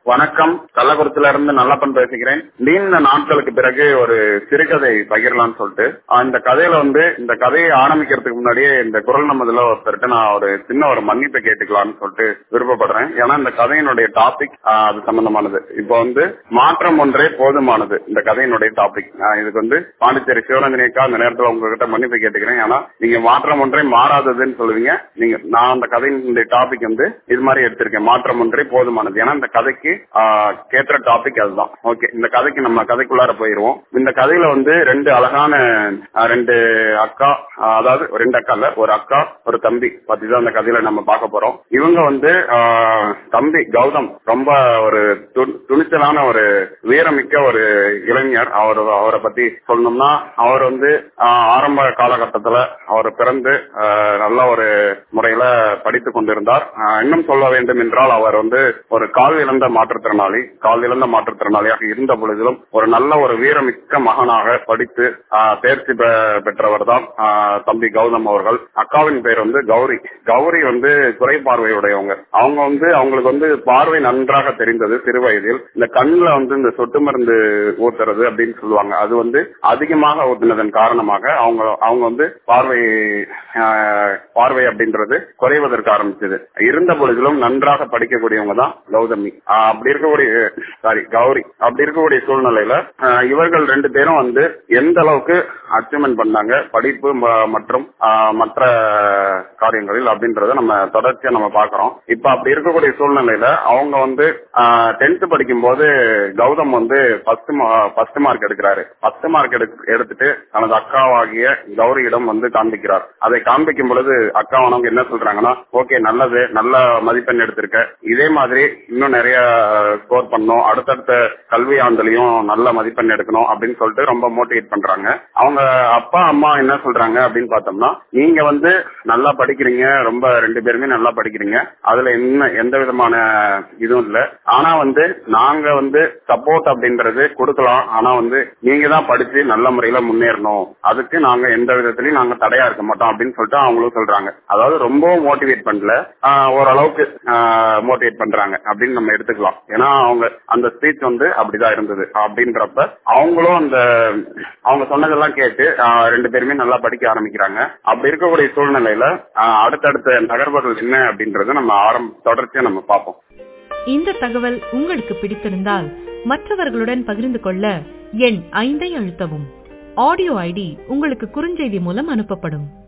வணக்கம் கள்ளக்குறிச்சில இருந்து நல்லப்பன் பேசுகிறேன் நீண்ட நாட்களுக்கு பிறகு ஒரு சிறுகதை பகிரலாம்னு சொல்லிட்டு ஆஹ் இந்த கதையில வந்து இந்த கதையை ஆரம்பிக்கிறதுக்கு முன்னாடியே இந்த குரல் நமதுல ஒருத்தர்கிட்ட நான் ஒரு சின்ன ஒரு மன்னிப்பு கேட்டுக்கலாம்னு சொல்லிட்டு விருப்பப்படுறேன் ஏன்னா இந்த கதையினுடைய டாபிக் அது சம்பந்தமானது இப்போ வந்து மாற்றம் ஒன்றே போதுமானது இந்த கதையினுடைய டாபிக் இதுக்கு வந்து பாண்டிச்சேரி சிவரஞ்சனிக்கா அந்த நேரத்துல உங்ககிட்ட மன்னிப்பு கேட்டுக்கிறேன் ஏன்னா நீங்க மாற்றம் ஒன்றே மாறாததுன்னு சொல்லுவீங்க நீங்க நான் அந்த கதையினுடைய டாபிக் வந்து இது மாதிரி எடுத்திருக்கேன் மாற்றம் ஒன்றே போதுமானது ஏன்னா இந்த கதைக்கு ஆஹ் கேட்ட டாபிக் அதுதான் ஓகே இந்த கதைக்கு நம்ம கதைக்குள்ளார போயிருவோம் இந்த கதையில வந்து ரெண்டு அழகான ஆஹ் ரெண்டு அக்கா ஆஹ் அதாவது ரெண்டு அக்கா இல்ல ஒரு அக்கா ஒரு தம்பி பத்தி தான் இந்த கதையில நம்ம பார்க்க போறோம் இவங்க வந்து ஆஹ் தம்பி கௌதம் ரொம்ப ஒரு து- துணிச்சலான ஒரு வீரமிக்க ஒரு இளைஞர் அவர் அவரை பத்தி சொல்லணும்னா அவர் வந்து ஆஹ் ஆரம்ப காலகட்டத்துல அவர் பிறந்து ஆஹ் நல்ல ஒரு முறையில படித்துக் கொண்டிருந்தார் ஆஹ் இன்னும் சொல்ல வேண்டும் என்றால் அவர் வந்து ஒரு கால் இழந்த மாற்றுத்திறனாளி கால் இழந்த மாற்றுத்திறனாளியாக இருந்த பொழுதிலும் ஒரு நல்ல ஒரு வீரமிக்க மகனாக படித்து ஆஹ் தேர்ச்சி பெ- பெற்றவர் தான் ஆஹ் தம்பி கௌதம் அவர்கள் அக்காவின் பேர் வந்து கௌரி கௌரி வந்து குறைபார்வையுடையவங்க அவங்க வந்து அவங்களுக்கு வந்து பார்வை நன்றாக தெரிந்தது சிறு வயதில் இந்த கண்ணுல வந்து இந்த சொட்டு மருந்து ஊத்துறது அப்படின்னு சொல்லுவாங்க அது வந்து அதிகமாக ஊத்தினதன் காரணமாக அவங்க அவங்க வந்து பார்வை ஆஹ், பார்வை அப்படின்றது குறைவதற்கு ஆரம்பிச்சது இருந்த பொழுதிலும் நன்றாக படிக்கக்கூடியவங்க தான் கௌதமி ஆஹ், அப்படி இருக்கக்கூடிய சாரி கௌரி அப்படி இருக்கக்கூடிய சூழ்நிலையில ஆஹ், இவர்கள் ரெண்டு பேரும் வந்து எந்த அளவுக்கு அச்சீவ்மெண்ட் பண்ணாங்க படிப்பு ம- மற்றும் ஆஹ், மற்ற காரியங்களில் அப்படின்றத நம்ம தொடர்ச்சியா நம்ம பாக்குறோம் இப்ப அப்படி இருக்கக்கூடிய சூழ்நிலையில அவங்க வந்து டென்த் படிக்கும் போது கௌதம் வந்து ஃபர்ஸ்ட் ஃபர்ஸ்ட் மார்க் எடுக்கிறாரு ஃபர்ஸ்ட் மார்க் எடுத்துட்டு தனது அக்காவாகிய கௌரியிடம் வந்து காண்பிக்கிறார் அதை காண்பிக்கும் பொழுது அக்காவானவங்க என்ன சொல்றாங்கன்னா ஓகே நல்லது நல்ல மதிப்பெண் எடுத்திருக்க இதே மாதிரி இன்னும் நிறைய ஸ்கோர் பண்ணணும் அடுத்தடுத்த கல்வி ஆண்டுலயும் நல்ல மதிப்பெண் எடுக்கணும் அப்படின்னு சொல்லிட்டு ரொம்ப மோட்டிவேட் பண்றாங்க அவங்க அப்பா அம்மா என்ன சொல்றாங்க அப்படின்னு பார்த்தோம்னா நீங்க வந்து நல்லா படிக்கிறீங்க ரொம்ப ரெண்டு பேருமே நல்லா படிக்கிறீங்க அதுல என்ன எந்த விதமான இதுவும் இல்ல ஆனா வந்து நாங்க வந்து சப்போர்ட் அப்படின்றது கொடுக்கலாம் ஆனா வந்து நீங்க தான் படிச்சு நல்ல முறையில முன்னேறணும் அதுக்கு நாங்க எந்த விதத்திலயும் நாங்க தடையா இருக்க மாட்டோம் அப்படின்னு சொல்லிட்டு அவங்களும் சொல்றாங்க அதாவது ரொம்ப மோட்டிவேட் பண்ணல ஆஹ் ஓரளவுக்கு மோட்டிவேட் பண்றாங்க அப்படின்னு நம்ம எடுத்துக்கலாம் ஏன்னா அவங்க அந்த ஸ்பீச் வந்து அப்படிதான் இருந்தது அப்படின்றப்ப அவங்களும் அந்த அவங்க சொன்னதெல்லாம் கேட்டு ஆஹ் ரெண்டு பேருமே நல்லா படிக்க ஆரம்பிக்கிறாங்க அப்படி இருக்கக்கூடிய சூழ்நிலையில ஆஹ் அடுத்தடுத்த நகர்வுகள் என்ன அப்படின்றத நம்ம ஆரம்ப தொடர்ச்சியா நம்ம பார்ப்போம் இந்த தகவல் உங்களுக்கு பிடித்திருந்தால் மற்றவர்களுடன் பகிர்ந்து கொள்ள எண் ஐந்தை அழுத்தவும் ஆடியோ ஐடி உங்களுக்கு குறுஞ்செய்தி மூலம் அனுப்பப்படும்